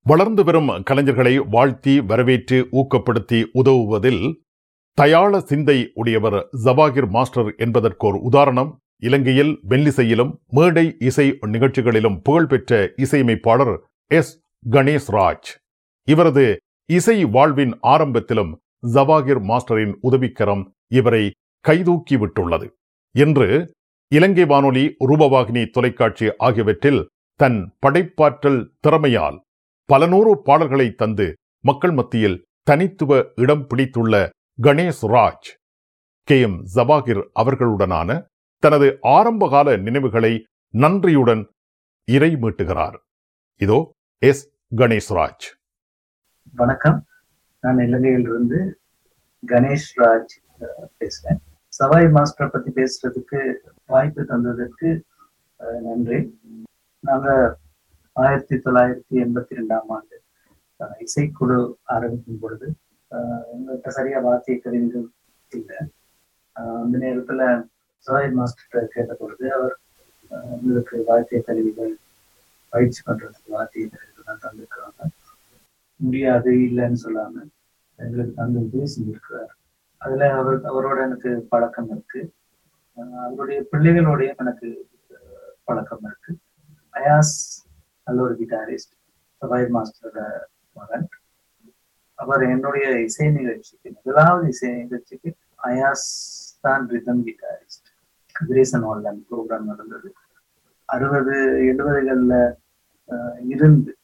வளர்ந்து வரும் கலைஞர்களை வாழ்த்தி வரவேற்று ஊக்கப்படுத்தி உதவுவதில் தயாள சிந்தை உடையவர் ஜவாகிர் மாஸ்டர் என்பதற்கோர் உதாரணம் இலங்கையில் வெள்ளிசையிலும் மேடை இசை நிகழ்ச்சிகளிலும் புகழ்பெற்ற இசையமைப்பாளர் எஸ் கணேஷ் ராஜ் இவரது இசை வாழ்வின் ஆரம்பத்திலும் ஜவாகிர் மாஸ்டரின் உதவிக்கரம் இவரை கைதூக்கி விட்டுள்ளது இன்று இலங்கை வானொலி ரூபவாகினி தொலைக்காட்சி ஆகியவற்றில் தன் படைப்பாற்றல் திறமையால் பல நூறு பாடல்களை தந்து மக்கள் மத்தியில் தனித்துவ இடம் பிடித்துள்ள கணேஷ் ராஜ் கே எம் ஜவாகிர் அவர்களுடனான தனது ஆரம்பகால நினைவுகளை நன்றியுடன் இறை மீட்டுகிறார் இதோ எஸ் கணேஷ் ராஜ் வணக்கம் நான் இலங்கையிலிருந்து கணேஷ் ராஜ் அஹ், பேசுறேன் சவாய் மாஸ்டர் பத்தி பேசுறதுக்கு வாய்ப்பு தந்ததற்கு அஹ், நன்றி நாங்க ஆயிரத்தி தொள்ளாயிரத்தி எண்பத்தி ரெண்டாம் ஆண்டு அஹ், இசைக்குழு ஆரம்பிக்கும் பொழுது அஹ், எங்கள்கிட்ட சரியா வாத்திய கருவிகள் இல்லை அஹ், அந்த நேரத்துல சவாய் மாஸ்டர் கேட்ட பொழுது அவர் அஹ், எங்களுக்கு வாத்திய கருவிகள் பயிற்சி பண்றதுக்கு வாத்திய கருவிகள் தான் தந்திருக்கிறாங்க முடியாது இல்லைன்னு சொல்லாம எங்களுக்கு தந்து உதவி செஞ்சிருக்கிறார் அதுல அவர் அவரோட எனக்கு பழக்கம் இருக்கு அஹ் அவருடைய பிள்ளைகளோடையும் எனக்கு அஹ், பழக்கம் இருக்கு அயாஸ் நல்ல ஒரு கிட்டாரிஸ்ட் சபாய் மாஸ்டரோட மகன் அவர் என்னுடைய இசை நிகழ்ச்சிக்கு முதலாவது இசை நிகழ்ச்சிக்கு அயாஸ் தான் rhythm guitarist Kathiresan online program நடந்தது அறுபது எழுபதுகள்ல அஹ், இருந்து